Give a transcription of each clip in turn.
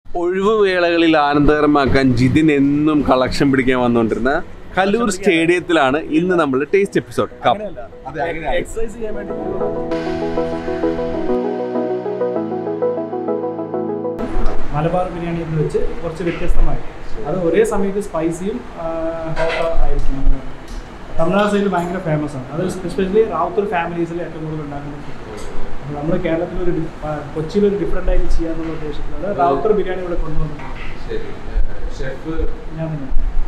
ഒഴിവ് വേളകളിൽ ആനന്ദകരമാക്കാൻ ജിതിൻ എന്നും കളക്ഷൻ പിടിക്കാൻ വന്നുകൊണ്ടിരുന്ന കല്ലൂർ സ്റ്റേഡിയത്തിലാണ് ഇന്ന് നമ്മൾ ടേസ്റ്റ് എപ്പിസോഡ് കപ്പ് എക്സസൈസ് ചെയ്യാൻ വേണ്ടി മലബാർ ബിരിയാണി എന്ന് വെച്ച് കുറച്ച് വ്യത്യസ്തമായി അത് ഒരേ സമയത്ത് സ്പൈസിയും ഹോട്ട് ആയിരിക്കും തമിഴ്നാട് സൈഡിൽ ഭയങ്കര ഫേമസ് ആണ് അത് എസ്പെഷ്യലി റാവുത്തൂർ ഫാമിലീസിൽ ഏറ്റവും കൂടുതൽ ഉണ്ടാക്കുന്ന അപ്പോൾ നമ്മൾ കേരളത്തിലൊരു ഡി- ആ, കൊച്ചിയിലൊരു ഡിഫറെൻ്റ് ആയിട്ട് ചെയ്യാന്നുള്ള ഉദ്ദേശത്തിലാണ് റാവുത്തൂർ ബിരിയാണി ഇവിടെ കൊണ്ടുവന്നിട്ടുണ്ട് ഞാൻ തന്നെ.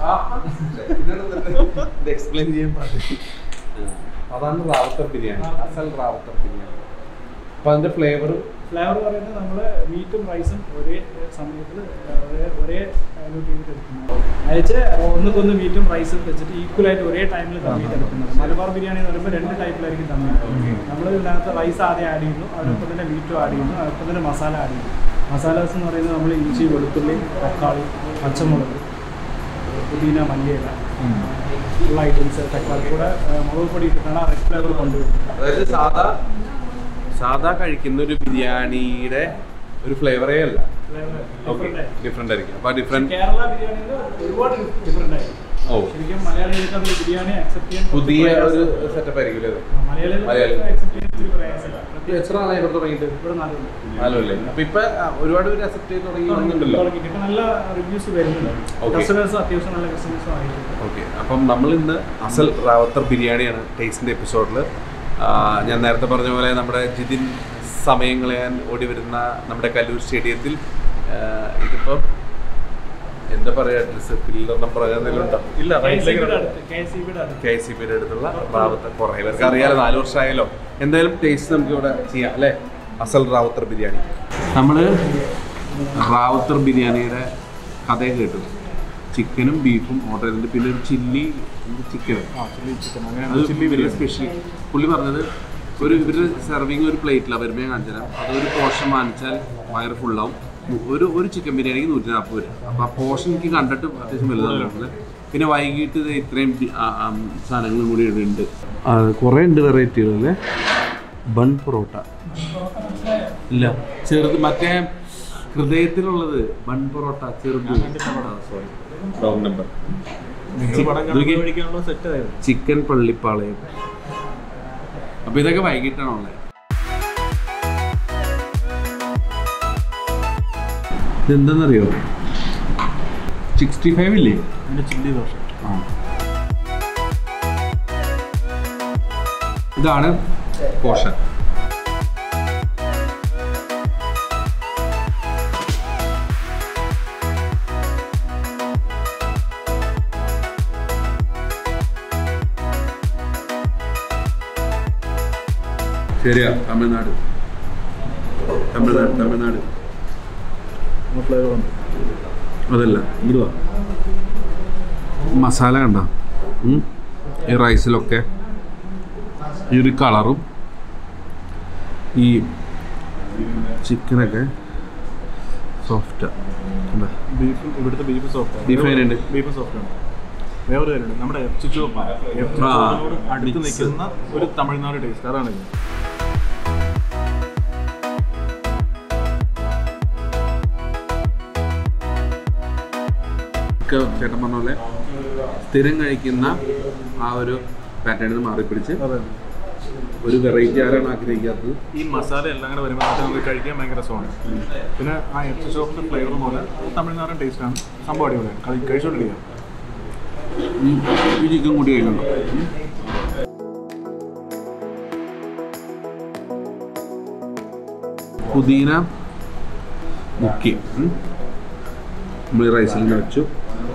എക്സ്പ്ലെയിൻ ചെയ്യാൻ പാടില്ല അതാണ് റാവത്തർ ബിരിയാണി അസൽ റാവത്തർ ബിരിയാണി അപ്പൊ അതിന്റെ ഫ്ലേവർ ഫ്ലേവർ പറയുന്നത് നമ്മൾ മീറ്റും റൈസും ഒരേ സമയത്തിൽ ഒരേ ഒരേ ഡയലൂട്ട് ചെയ്തിട്ട് എടുക്കുന്നത് അയച്ച് ഒന്നുകൊന്ന് മീറ്റും റൈസും വെച്ചിട്ട് ഈക്വൽ ആയിട്ട് ഒരേ ടൈമിൽ തമ്മിൽ എടുക്കുന്നത് മലബാർ ബിരിയാണി എന്ന് പറയുമ്പോൾ രണ്ട് ടൈപ്പിലായിരിക്കും തമ്മിൽ നമ്മൾ ഇതിനകത്ത് റൈസ് ആദ്യം ആഡ് ചെയ്യുന്നു അതിനൊപ്പം തന്നെ മീറ്റും ആഡ് ചെയ്യുന്നു അതിനൊപ്പം തന്നെ മസാല ആഡ് ചെയ്യുന്നു മസാലാസ് എന്ന് പറയുന്നത് നമ്മൾ ഇഞ്ചി വെളുത്തുള്ളി തക്കാളി പച്ചമുളക് പുതിന മല്ലിയില ഉള്ള ഐറ്റംസ് തക്കാളി കൂടെ ആ, മുളക് പൊടി ഇട്ടിട്ടാണ് ആ റെഡ് ഫ്ലേവർ കൊണ്ടുവരുന്നത് അതായത് സാധാ സാധാ കഴിക്കുന്ന ഒരു ബിരിയാണിയുടെ ഒരു ഫ്ലേവറേ അല്ല Different ആയി. ഡിഫറെന്റ് ആയിരിക്കും അപ്പൊ ഡിഫറെന്റ് കേരള ബിരിയാണിയിൽ ഒരുപാട് ഡിഫറെന്റ് ആയി ഓ ശരിക്കും മലയാളികൾക്ക് അത് ബിരിയാണി അക്സെപ്റ്റ് ചെയ്യാൻ കുറച്ച് പുതിയ ഒരു പ്രയാസം. സെറ്റപ്പ് ആയിരിക്കും അല്ലേ ആ, മലയാളികൾക്ക് മലയാളി. അക്സെപ്റ്റ് ചെയ്യാൻ ഇച്ചിരി പ്രയാസമില്ല പ്രത്യേകിച്ച് എത്ര നാളായി ഇവിടെ തുടങ്ങിയിട്ട് ഇവിടെ നാലുണ്ട് നാലല്ലേ അപ്പൊ ഇപ്പൊ ആ, ഒരുപാട് പേര് അക്സെപ്റ്റ് ചെയ്ത് തുടങ്ങി തുടങ്ങുന്നുണ്ടല്ലോ തുടങ്ങിയിട്ട് ഇപ്പൊ നല്ല റിവ്യൂസ് വരുന്നുണ്ട് Okay. കസ്റ്റമേഴ്സ് അത്യാവശ്യം നല്ല കസ്റ്റമേഴ്സും ആയിട്ടുണ്ട് ഓക്കെ അപ്പം നമ്മൾ ഇന്ന് അസൽ റാവത്തർ ബിരിയാണിയാണ് ടേസ്റ്റിൻ്റെ എപ്പിസോഡിൽ ഞാൻ നേരത്തെ പറഞ്ഞ പോലെ നമ്മുടെ ജിതിൻ സമയം കളയാൻ ഓടി വരുന്ന നമ്മുടെ കല്ലൂർ സ്റ്റേഡിയത്തിൽ ആ, ഇതിപ്പം എന്താ പറയുക അഡ്രസ് ഫില്ലർ നമ്പർ അങ്ങനെ എന്തെങ്കിലും ഉണ്ടോ ഇല്ല KCB-യുടെ അടുത്ത് KCB-യുടെ അടുത്ത് കെ സി ബിയുടെ അടുത്തുള്ള റാവത്തർ കുറേ പേർക്ക് അറിയാലോ നാല് വർഷമായാലോ എന്തായാലും ടേസ്റ്റ് നമുക്ക് ഇവിടെ ചെയ്യാം അല്ലേ അസൽ റാവത്തർ ബിരിയാണി നമ്മൾ റാവത്തർ ബിരിയാണിയുടെ കഥ കേട്ടു ചിക്കനും ബീഫും ഓർഡർ ചെയ്തിട്ട് പിന്നെ ഒരു ചില്ലി ചിക്കനും അത് വലിയ സ്പെഷ്യൽ പുള്ളി പറഞ്ഞത് ഒരു ഇവര് സെർവിങ് ഒരു പ്ലേറ്റിലാണ് വരുമ്പോൾ കാണിച്ചു തരാം അതൊരു പോർഷൻ വാങ്ങിച്ചാൽ വയറ് ഫുള്ളാവും ഒരു ഒരു ചിക്കൻ ബിരിയാണിക്ക് നൂറ്റി നാൽപ്പത് രൂപ അപ്പോൾ ആ പോർഷൻ എനിക്ക് കണ്ടിട്ട് അത്യാവശ്യം വലുതാണ് പിന്നെ വൈകിട്ട് ഇത് ഇത്രയും ബി- ആ, ആ, സാധനങ്ങളും കൂടി ഇവിടെ ഉണ്ട് കുറേ ഉണ്ട് വെറൈറ്റികൾ അല്ലേ ബൺ പൊറോട്ട ഇല്ല ചെറുത് മറ്റേ ഹൃദയത്തിലുള്ളത് ബൺ പൊറോട്ട ചെറുത് sorry wrong number chicken Pallipalayam അപ്പൊ ഇതൊക്കെ വൈകിട്ടാണ് ഉള്ളത് ഇതെന്താണെന്നറിയോ സിക്സ്റ്റി ഫൈവ് ഇല്ലേ ചില്ലി ദോശ ആ. ഇതാണ് പോഷൻ ശരിയാ തമിഴ്നാട് തമിഴ്നാട് തമിഴ്നാട് ഫ്ലേവർ ഉണ്ട് അതല്ല ഇടുക മസാല കണ്ട ഈ റൈസിലൊക്കെ ഈ ഒരു കളറും ഈ ചിക്കനൊക്കെ സോഫ്റ്റ് ബീഫ് ഇവിടുത്തെ ബീഫ് സോഫ്റ്റ് ബീഫ് എങ്ങനെയുണ്ട് ബീഫ് സോഫ്റ്റ് ആണ് വേറൊരു കാര്യമുണ്ട് നമ്മുടെ എഫ്ചിച്ചോപ്പാണ് എഫ്ചിച്ചോപ്പിനോട് അടുത്ത് mix. നിൽക്കുന്ന ഒരു തമിഴ്നാട് ടേസ്റ്റ് അതാണ് ഇത് ഒക്കെ ചേട്ടൻ പറഞ്ഞ പോലെ സ്ഥിരം കഴിക്കുന്ന ആ ഒരു പാറ്റേണിൽ നിന്ന് മാറിപ്പിടിച്ച് അതെ ഒരു വെറൈറ്റി ആരാണ് ആഗ്രഹിക്കാത്തത് ഈ മസാല എല്ലാം കൂടെ വരുമ്പോൾ നമുക്ക് കഴിക്കാൻ ഭയങ്കര രസമാണ് പിന്നെ ആ എഫ്ചിച്ചോപ്പിന്റെ ഫ്ലേവർ പോലെ തമിഴ്നാടൻ ടേസ്റ്റ് ആണ് സംഭവം അടിപൊളിയാണ് കഴി- കഴിച്ചുകൊണ്ടിരിക്കുക ഉം. ഈ ചിക്കൻ കൂടി കഴിക്കണ്ടോ പുതിന മുക്കി ഉം. നമ്മൾ ഈ റൈസിൽ നിറച്ചു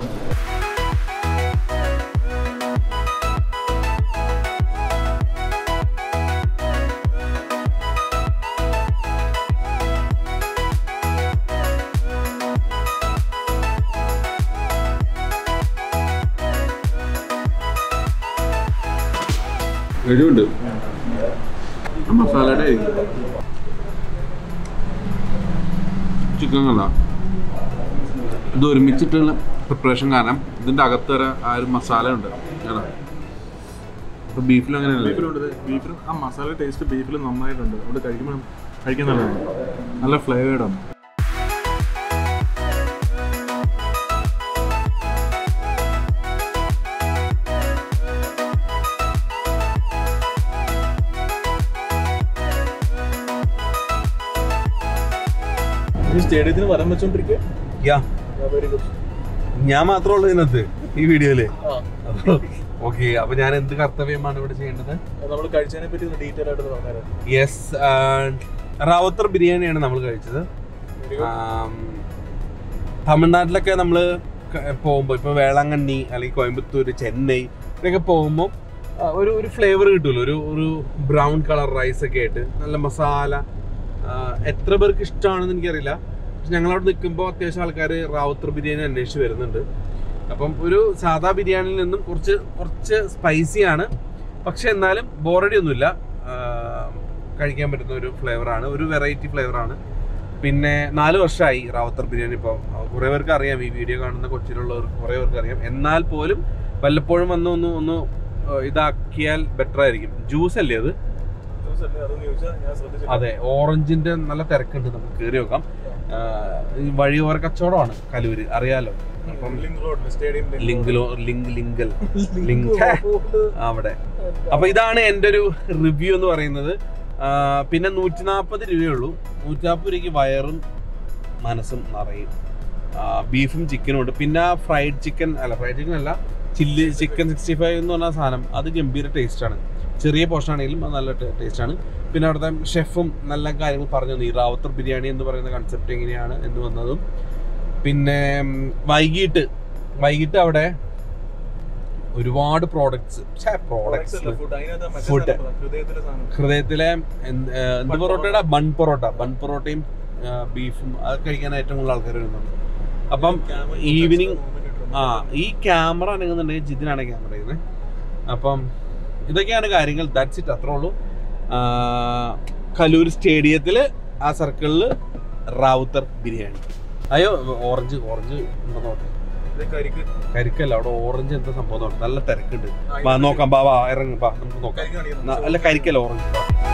എരിവുണ്ട് ആ മസാലയുടെ ചിക്കൻ കണ്ട ഇത് ഒരുമിച്ചിട്ടുള്ള പ്രിപ്പറേഷൻ കാരണം ഇതിൻ്റെ അകത്ത് വരെ ആ ഒരു മസാല ഉണ്ട് കേട്ടോ അപ്പോൾ ബീഫിലും അങ്ങനെയല്ലേ ബീഫിലുണ്ട് ബീഫിലും ആ മസാല ടേസ്റ്റ് ബീഫിൽ നന്നായിട്ടുണ്ട് അവിടെ കഴിക്കുമ്പോൾ കഴിക്കാൻ നല്ലതാണ് നല്ല ഫ്ലേവേർഡാണ് ഈ സ്റ്റേഡിയത്തിന് വരം വെച്ചോണ്ടിരിക്കുക യാ ഞാൻ മാത്രമേ ഉള്ളൂ ഇതിനകത്ത് ഈ വീഡിയോയില് ഓക്കെ അപ്പൊ ഞാൻ എന്ത് കർത്തവ്യമാണ് ഇവിടെ ചെയ്യേണ്ടത് നമ്മൾ കഴിച്ചതിനെ പറ്റി ഒന്ന് ഡീറ്റെയിൽ ആയിട്ട് പറഞ്ഞുതരാം യെസ് റാവത്തർ ബിരിയാണിയാണ് നമ്മൾ കഴിച്ചത് ആം, തമിഴ്നാട്ടിലൊക്കെ നമ്മൾ പോകുമ്പോൾ ഇപ്പോൾ വേളാങ്കണ്ണി അല്ലെങ്കിൽ കോയമ്പത്തൂർ ചെന്നൈ ഇവിടെയൊക്കെ പോകുമ്പോൾ ഒരു ഒരു ഫ്ലേവർ കിട്ടുമല്ലോ ഒരു ഒരു ബ്രൗൺ കളർ റൈസ് ഒക്കെ ആയിട്ട് നല്ല മസാല ആ, എത്ര പേർക്ക് ഇഷ്ടമാണെന്ന് എനിക്കറിയില്ല പക്ഷെ ഞങ്ങളവിടെ നിൽക്കുമ്പോൾ അത്യാവശ്യം ആൾക്കാർ റാവത്തർ ബിരിയാണി അന്വേഷിച്ച് വരുന്നുണ്ട് അപ്പം ഒരു സാധാ ബിരിയാണിയിൽ നിന്നും കുറച്ച് കുറച്ച് സ്പൈസിയാണ് പക്ഷെ എന്നാലും ബോറടി ഒന്നുമില്ല ആ, കഴിക്കാൻ പറ്റുന്ന ഒരു ഫ്ലേവറാണ് ഒരു വെറൈറ്റി ഫ്ലേവറാണ് പിന്നെ നാല് വർഷമായി റാവത്തർ ബിരിയാണി ഇപ്പോൾ കുറേ പേർക്ക് അറിയാം ഈ വീഡിയോ കാണുന്ന കൊച്ചിയിലുള്ളവർക്ക് കുറേ പേർക്ക് അറിയാം എന്നാൽ പോലും വല്ലപ്പോഴും വന്ന് ഒന്ന് ഒന്ന് ആ, ഇതാക്കിയാൽ ബെറ്റർ ആയിരിക്കും ജ്യൂസ് അല്ലേ അത് അതൊന്ന് ചോദിച്ചാൽ ഞാൻ ശ്രദ്ധിച്ചു അതെ ഓറഞ്ചിന്റെ നല്ല തിരക്കുണ്ട് നമുക്ക് കയറി നോക്കാം ആ, ഈ വഴിയോര കച്ചവടമാണ് കലൂര് അറിയാലോ അപ്പം ലിങ്ക് റോഡ് സ്റ്റേഡിയം ലിങ്കിലോ ലിങ്ക് ലിങ്കൽ ലിങ്ക് അവിടെ അപ്പൊ ഇതാണ് എൻ്റെ ഒരു റിവ്യൂ എന്ന് പറയുന്നത് ആ, പിന്നെ നൂറ്റി നാൽപ്പത് രൂപയുള്ളൂ നൂറ്റി നാൽപ്പത് രൂപയ്ക്ക് വയറും മനസ്സും നിറയും ആ, ബീഫും ചിക്കനും ഉണ്ട് പിന്നെ ഫ്രൈഡ് ചിക്കൻ അല്ല ഫ്രൈഡ് ചിക്കൻ അല്ല ചില്ലി ചിക്കൻ സിക്സ്റ്റി ഫൈവ് എന്ന് പറഞ്ഞ സാധനം അത് ഗംഭീര ടേസ്റ്റാണ് ചെറിയ പോർഷൻ ആണെങ്കിലും അത് നല്ല ടേസ്റ്റാണ് പിന്നെ അവിടുത്തെ ഷെഫും നല്ല കാര്യങ്ങൾ പറഞ്ഞു തന്നു ഈ റാവത്തർ ബിരിയാണി എന്ന് പറയുന്ന കൺസെപ്റ്റ് എങ്ങനെയാണ് എന്ന് വന്നതും പിന്നെ ഉം, വൈകിട്ട് വൈകിട്ട് അവിടെ ഒരുപാട് പ്രോഡക്ട്സ് പ്രോഡക്ട്സ് ഫുഡ് അതിനകത്ത് Food. മറ്റേ സാധനം, ഹൃദയത്തിലെ സാധനം ഹൃദയത്തിലെ എന്ത് ഏ, എന്ത് ബൺ പൊറോട്ടയുടെ ബൺ പൊറോട്ട ബൺ പൊറോട്ടയും ആ, ബീഫും അത് കഴിക്കാൻ ഏറ്റവും കൂടുതൽ ആൾക്കാർ വരുന്നുണ്ട് അപ്പം Camera ഈവനിങ് movement ഇട്ടിട്ടുണ്ട്. ആ ഈ ക്യാമറ അനങ്ങുന്നുണ്ടെങ്കിൽ ജിതിനാണ് ക്യാമറ ചെയ്യുന്നത് അപ്പം ഇതൊക്കെയാണ് കാര്യങ്ങൾ ദാറ്റ്സ് ഇറ്റ് അത്രേ ഉള്ളൂ ആ, കലൂർ സ്റ്റേഡിയത്തിൽ ആ സർക്കിളിൽ റാവുത്തർ ബിരിയാണി അയ്യോ ഓറഞ്ച് ഓറഞ്ച് ഉണ്ടോ നോട്ടെ ഇത് കരിക്ക് കരിക്കല്ല അവിടെ ഓറഞ്ച് എന്താ സംഭവം നോട്ടെ നല്ല തിരക്കുണ്ട് വാ നോക്കാം ബാ വാ ഇറങ്ങും ബാ നമുക്ക് നോക്കാം കരിക്ക് കാണിക്കുന്നു. ന- അല്ല കരിക്കല്ല ഓറഞ്ച് ബാ.